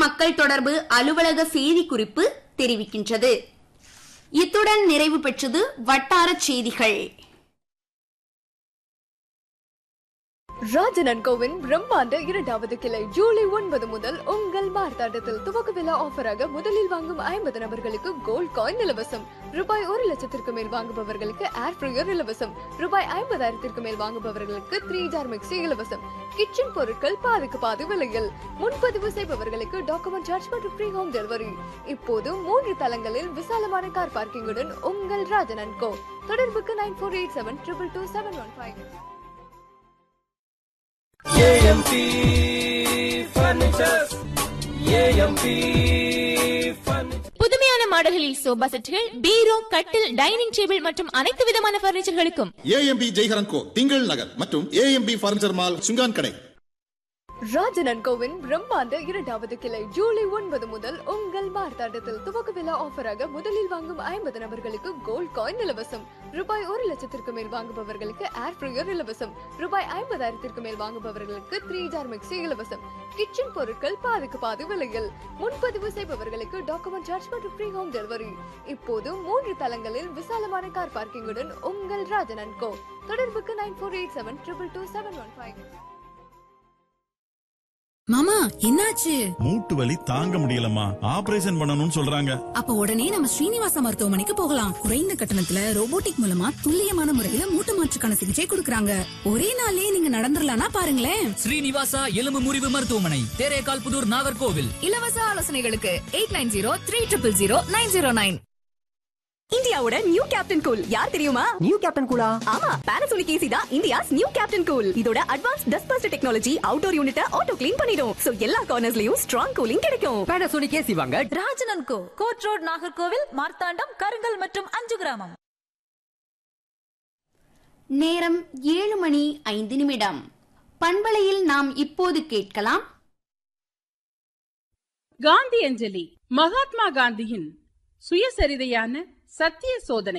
மக்கள் தொடர்பு அலுவலக செய்திக்குறிப்பு தெரிவிக்கின்றது இத்துடன் நிறைவு பெற்றது வட்டார செய்திகள் ராஜன் அண்ட் கோவின் பிரம்மாண்ட இரண்டாவது கிளை ஜூலை ஒன்பது முதல் உங்கள் மார்த்தாண்டத்தில் துவக்க விழா ஆஃபராக முதலில் வாங்கும் ஐம்பது நபர்களுக்கு கோல்ட் காயின் இலவசம் ரூபாய் ஒரு லட்சத்திற்கு மேல் வாங்குபவர்களுக்கு ஏர் ஃப்ரையர் இலவசம் ரூபாய் ஐம்பதாயிரத்திற்கு மேல் வாங்குபவர்களுக்கு த்ரீ ஜார் மிக்சி இலவசம் கிச்சன் பொருட்கள் பாதிக்கு பாதி விலையில் முன்பதிவு செய்பவர்களுக்கு டாக்குமெண்ட் சார்ஜ் மற்றும் ஃப்ரீ ஹோம் டெலிவரி இப்போது மூன்று தளங்களில் விசாலமான கார் பார்க்கிங்குடன் உங்கள் ராஜன் அண்ட் கோ தொடர்புக்கு nine four eight seven triple two seven one five A M P furnitures A M P furniture புதுமையான மாடல்களில் சோபா செட்டுகள் பீரோ கட்டில் டைனிங் டேபிள் மற்றும் அனைத்து விதமான பர்னிச்சர்களுக்கும் ஏஎம்பி ஜெய்ஹரன் கோ திங்கள் நகர் மற்றும் ஏஎம்பி பர்னிச்சர் மால் சுங்கான் கடை ராஜன் அண்ட் கோவின் பிரம்மாண்ட இரண்டாவது கிளை ஜூலை ஒன்பது முதல் உங்கள் மார்த்தாண்டத்தில் துவக்க விழா ஆஃபராக முதலில் வாங்கும் ஐம்பது நபர்களுக்கு கோல்ட் காயின் இலவசம் ரூபாய் ஒரு லட்சத்திற்கு மேல் வாங்குபவர்களுக்கு ஏர் ஃப்ரையர் இலவசம் ரூபாய் ஐம்பதாயிரத்திற்கு மேல் வாங்குபவர்களுக்கு த்ரீ ஜார் மிக்சி இலவசம் கிச்சன் பொருட்கள் பாதிக்கு பாதி விலையில் முன்பதிவு செய்பவர்களுக்கு டாக்குமெண்ட் சார்ஜ் மற்றும் ஃப்ரீ ஹோம் டெலிவரி இப்போது மூன்று தளங்களில் விசாலமான கார் பார்க்கிங்குடன் உங்கள் ராஜன் அண்ட் கோ தொடர்புக்கு nine four eight seven triple two seven one five மாமா என்னாச்சு மூட்டு வலி தாங்க முடியலம்மா ஆபரேஷன் பண்ணணும்னு சொல்றாங்க அப்ப உடனே நம்ம ஸ்ரீனிவாசா மருத்துவமனைக்கு போகலாம் குறைந்த கட்டணத்துல ரோபோட்டிக் மூலமா துல்லியமான முறையில மூட்டு மாற்றுக்கான சிகிச்சை கொடுக்கறாங்க ஒரே நாள்லயே நீங்க நடந்துடலாம்னா பாருங்களேன் ஸ்ரீனிவாசா எலும்பு முறிவு மருத்துவமனை தேரேகால் புதூர் நாகர்கோவில் இலவச ஆலோசனைகளுக்கு eight nine zero three triple zero nine zero nine இந்தியாவோட நியூ கேப்டன் கூல் யார் தெரியுமா நியூ கேப்டன் கூலா ஆமா பானாசோனிக் ஏசி தான் இந்தியாஸ் நியூ கேப்டன் கூல் இதோட advance dust bust technology outdoor யூனிட்ட ஆட்டோ க்ளீன் பண்ணிடும் சோ எல்லா கார்னர்ஸ்லயும் ஸ்ட்ராங் கூலிங் கிடைக்கும் பேனாசோனிக் ஏசி வாங்க ராஜனன் co court road Nagercoil Marthandam Karungal மற்றும் அஞ்சு கிராமம் நேரம் ஏழு மணி ஐந்து நிமிடம் பண்பலையில் நாம் இப்போது கேட்கலாம் காந்தி அஞ்சலி மகாத்மா காந்தியின் சுயசரிதையான சத்திய சோதனை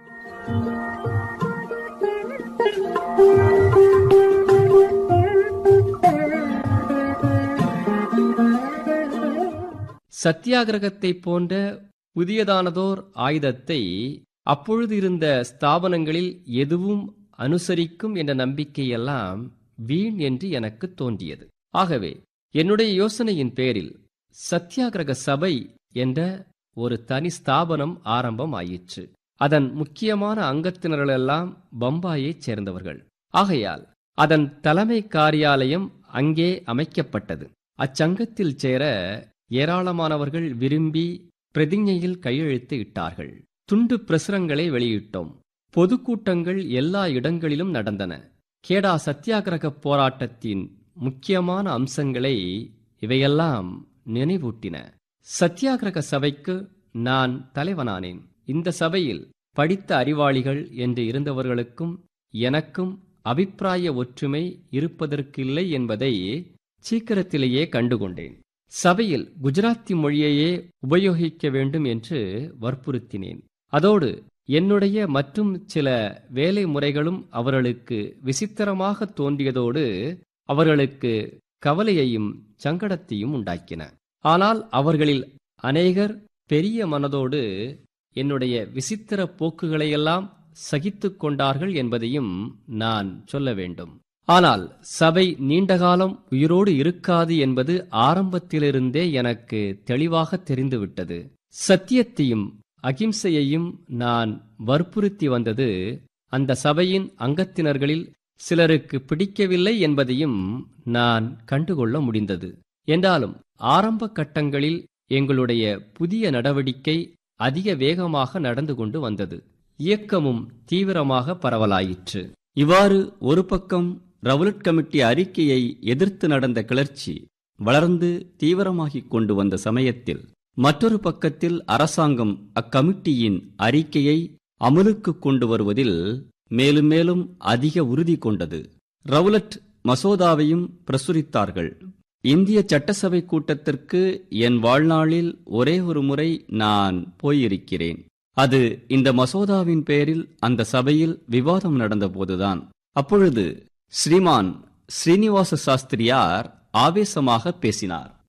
சத்தியாகிரகத்தை போன்ற புதியதானதோர் ஆயுதத்தை அப்பொழுது இருந்த ஸ்தாபனங்களில் எதுவும் அனுசரிக்கும் என்ற நம்பிக்கையெல்லாம் வீண் என்று எனக்கு தோன்றியது ஆகவே என்னுடைய யோசனையின் பேரில் சத்தியாகிரக சபை என்ற ஒரு தனி ஸ்தாபனம் ஆரம்பம் ஆயிற்று அதன் முக்கியமான அங்கத்தினர்களெல்லாம் பம்பாயைச் சேர்ந்தவர்கள் ஆகையால் அதன் தலைமை காரியாலயம் அங்கே அமைக்கப்பட்டது அச்சங்கத்தில் சேர ஏராளமானவர்கள் விரும்பி பிரதிஞ்ஞையில் கையெழுத்து இட்டார்கள் துண்டு பிரசுரங்களை வெளியிட்டோம் பொதுக்கூட்டங்கள் எல்லா இடங்களிலும் நடந்தன கேடா சத்தியாகிரக போராட்டத்தின் முக்கியமான அம்சங்களை இவையெல்லாம் நினைவூட்டின சத்தியாகிரக சபைக்கு நான் தலைவனானேன் இந்த சபையில் படித்த அறிவாளிகள் என்று இருந்தவர்களுக்கும் எனக்கும் அபிப்பிராய ஒற்றுமை இருப்பதற்கில்லை என்பதை சீக்கிரத்திலேயே கண்டுகொண்டேன் சபையில் குஜராத்தி மொழியையே உபயோகிக்க வேண்டும் என்று வற்புறுத்தினேன் அதோடு என்னுடைய மற்றும் சில வேலை முறைகளும் அவர்களுக்கு விசித்திரமாக தோன்றியதோடு அவர்களுக்கு கவலையையும் சங்கடத்தையும் உண்டாக்கின ஆனால் அவர்களில் அநேகர் பெரிய மனதோடு என்னுடைய விசித்திர போக்குகளையெல்லாம் சகித்துக் கொண்டார்கள் என்பதையும் நான் சொல்ல வேண்டும் ஆனால் சபை நீண்டகாலம் உயிரோடு இருக்காது என்பது ஆரம்பத்திலிருந்தே எனக்கு தெளிவாக தெரிந்துவிட்டது சத்தியத்தையும் அகிம்சையையும் நான் வற்புறுத்தி வந்தது அந்த சபையின் அங்கத்தினர்களில் சிலருக்கு பிடிக்கவில்லை என்பதையும் நான் கண்டுகொள்ள முடிந்தது என்றாலும் ஆரம்ப கட்டங்களில் எங்களுடைய புதிய நடவடிக்கை அதிக வேகமாக நடந்து கொண்டு வந்தது இயக்கமும் தீவிரமாக பரவலாயிற்று இவ்வாறு ஒரு பக்கம் ரவுலட் கமிட்டி அறிக்கையை எதிர்த்து நடந்த கிளர்ச்சி வளர்ந்து தீவிரமாகிக் கொண்டு வந்த சமயத்தில் மற்றொரு பக்கத்தில் அரசாங்கம் அக்கமிட்டியின் அறிக்கையை அமலுக்கு கொண்டு வருவதில் மேலும் மேலும் அதிக உறுதி கொண்டது ரவுலட் மசோதாவையும் பிரசுரித்தார்கள் இந்திய சட்டசபை கூட்டத்திற்கு என் வாழ்நாளில் ஒரே ஒரு முறை நான் போயிருக்கிறேன் அது இந்த மசோதாவின் பேரில் அந்த சபையில் விவாதம் நடந்தபோதுதான் அப்பொழுது ஸ்ரீமான் ஸ்ரீனிவாச சாஸ்திரியார் ஆவேசமாக பேசினார்